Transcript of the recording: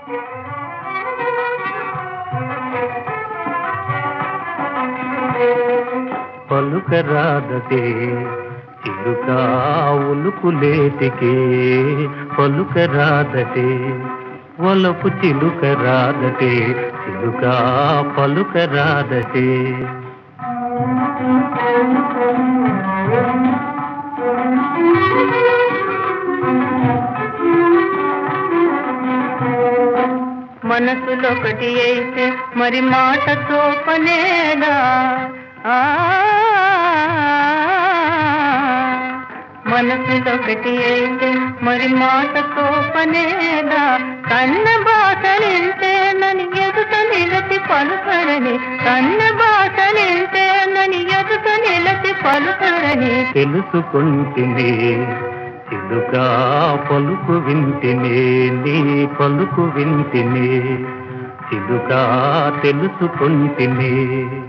పలుకరాదటే చిలుక ఉలుకులేటికే పలుకరాదటే ఒలపు చిలుక రాదటే చిలుక పలుకరాదటే మనసులొకటి అయితే మరి మాటతో పనేలా ఆ మనసులొకటి అయితే మరి మాటతో పనేలా కన్న బాసలింటేనని ఎదుట నిలచి పలుకరని కన్న బాసలింటేనని ఎదుట నిలచి పలుకరని తెలుసుకుంటినే చిలుక పలుకు వింటినే నీ పలుకు వింటినే చిలుక తెలుసుకుంటినే